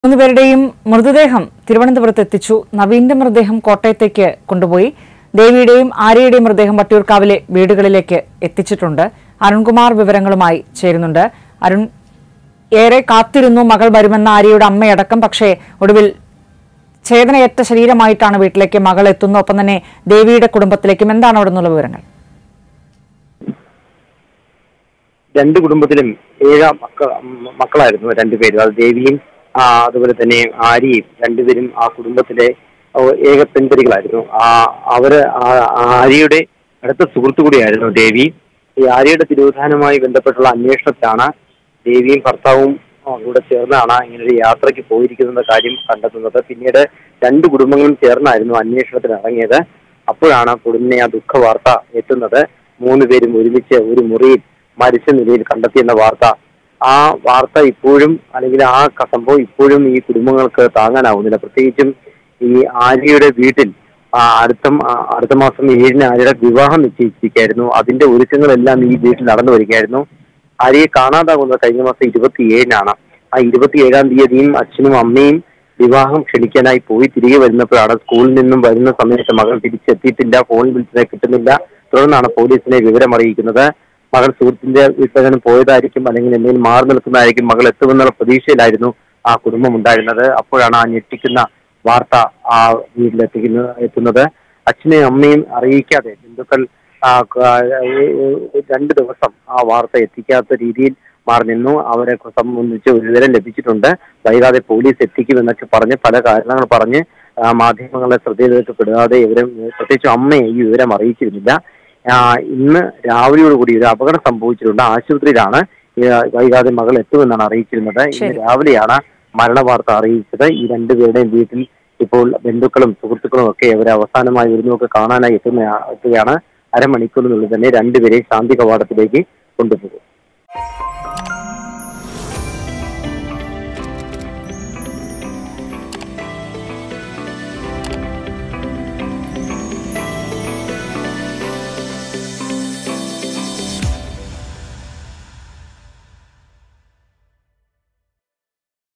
മൂന്നുപേരുടെയും മൃതദേഹം തിരുവനന്തപുരത്ത് എത്തിച്ചു നവീന്റെ മൃതദേഹം കോട്ടയത്തേക്ക് കൊണ്ടുപോയി ദേവിയുടെയും ആര്യയുടെയും മൃതദേഹം വട്ടിയൂർക്കാവിലെ വീടുകളിലേക്ക് എത്തിച്ചിട്ടുണ്ട് അരുൺകുമാർ വിവരങ്ങളുമായി ചേരുന്നുണ്ട് അരുൺ ഏറെ കാത്തിരുന്നു മകൾ വരുമെന്ന ആര്യയുടെ അമ്മയടക്കം പക്ഷേ ഒടുവിൽ ഛേദനയേറ്റ ശരീരമായിട്ടാണ് വീട്ടിലേക്ക് മകൾ എത്തുന്നത് ഒപ്പം തന്നെ ദേവിയുടെ കുടുംബത്തിലേക്കും എന്താണ് അവിടെ നിന്നുള്ള വിവരങ്ങൾ രണ്ട് കുടുംബത്തിലും ഏഴ് മക്ക മ- മക്കളായിരുന്നു രണ്ടുപേരും അത് ദേവിയും ആ, അതുപോലെ തന്നെ ആര്യയും രണ്ടുപേരും ആ കുടുംബത്തിലെ ഓ, ഏക പെൺപരികളായിരുന്നു ആ അവര് ആ- ആര്യയുടെ അടുത്ത സുഹൃത്തു കൂടിയായിരുന്നു ദേവി ഈ ആര്യയുടെ തിരോധാനവുമായി ബന്ധപ്പെട്ടുള്ള അന്വേഷണത്തിലാണ് ദേവിയും ഭർത്താവും ആ, കൂടെ ചേർന്നാണ് ഇങ്ങനൊരു യാത്രയ്ക്ക് പോയിരിക്കുന്ന കാര്യം കണ്ടെത്തുന്നത് പിന്നീട് രണ്ട് കുടുംബങ്ങളും ചേർന്നായിരുന്നു അന്വേഷണത്തിന് ഇറങ്ങിയത് അപ്പോഴാണ് കുടുംബിനെ ആ ദുഃഖ വാർത്ത എത്തുന്നത് മൂന്ന് പേരും ഒരുമിച്ച് ഒരു മുറിയിൽ മരിച്ച നിലയിൽ കണ്ടെത്തിയെന്ന വാർത്ത ആ വാർത്ത ഇപ്പോഴും അല്ലെങ്കിൽ ആ ക- സംഭവം ഇപ്പോഴും ഈ കുടുംബങ്ങൾക്ക് താങ്ങാനാവുന്നില്ല പ്രത്യേകിച്ചും ഈ ആര്യയുടെ വീട്ടിൽ ആ, അടുത്ത മ- ആ, അടുത്ത മാസം ഏഴിന് ആര്യയുടെ വിവാഹം നിശ്ചയിച്ചിരിക്കുകയായിരുന്നു അതിന്റെ ഒരുക്കങ്ങളെല്ലാം ഈ വീട്ടിൽ നടന്നു വരികയായിരുന്നു ആര്യയെ കാണാതാകുന്നത് കഴിഞ്ഞ മാസം ഇരുപത്തിയേഴിനാണ് ആ ഇരുപത്തിയേഴാം തീയതിയും അച്ഛനും അമ്മയും വിവാഹം ക്ഷണിക്കാനായി പോയി തിരികെ വരുന്നപ്പോഴാണ് സ്കൂളിൽ നിന്നും വരുന്ന സമയത്ത് മകൾ തിരിച്ചെത്തിയിട്ടില്ല ഫോണിൽ വിളിച്ചത് കിട്ടുന്നില്ല തുടർന്നാണ് പോലീസിനെ വിവരം അറിയിക്കുന്നത് മകൾ സുഹൃത്തിന്റെ വീട്ടിലും പോയതായിരിക്കും അല്ലെങ്കിൽ എന്തെങ്കിലും മാറി നിൽക്കുന്നതായിരിക്കും മകൾ എത്തുമെന്നുള്ള പ്രതീക്ഷയിലായിരുന്നു ആ കുടുംബം ഉണ്ടായിരുന്നത് അപ്പോഴാണ് ആ ഞെട്ടിക്കുന്ന വാർത്ത ആ വീട്ടിലെത്തിക്കുന്ന എത്തുന്നത് അച്ഛനെയും അമ്മയും അറിയിക്കാതെ ബന്ധുക്കൾ ആ, ക- ഏ- ഏ- രണ്ട് ദിവസം ആ വാർത്ത എത്തിക്കാത്ത രീതിയിൽ മാറി നിന്നു അവരെ സംബന്ധിച്ച് ഒരു വിവരം ലഭിച്ചിട്ടുണ്ട് വൈകാതെ പോലീസ് എത്തിക്കുമെന്നൊക്കെ പറഞ്ഞ് പല കാരണങ്ങൾ പറഞ്ഞ് ആ, മാധ്യമങ്ങളെ ശ്രദ്ധയിലേക്ക് പെടാതെ ഇവരും പ്രത്യേകിച്ച് അമ്മയെ ഈ വിവരം അറിയിച്ചിരുന്നില്ല ആ, ഇന്ന് രാവിലെയോടുകൂടി ഒരു അപകടം സംഭവിച്ചിട്ടുണ്ട് ആശുപത്രിയിലാണ് ഈ, വൈകാതെ മകൾ എത്തുമെന്നാണ് അറിയിച്ചിരുന്നത് ഇന്ന് ശരി. രാവിലെയാണ് മരണ വാർത്ത അറിയിച്ചത് ഈ രണ്ടുപേരുടെയും വീട്ടിൽ ഇപ്പോൾ ബന്ധുക്കളും സുഹൃത്തുക്കളും ഒക്കെ അവരെ അവസാനമായി വരുന്നതൊക്കെ കാണാനായി എത്തുന്ന എത്തുകയാണ് അരമണിക്കൂറിനുള്ളിൽ തന്നെ രണ്ടുപേരെയും ശാന്തി കവാടത്തിലേക്ക് കൊണ്ടുപോകും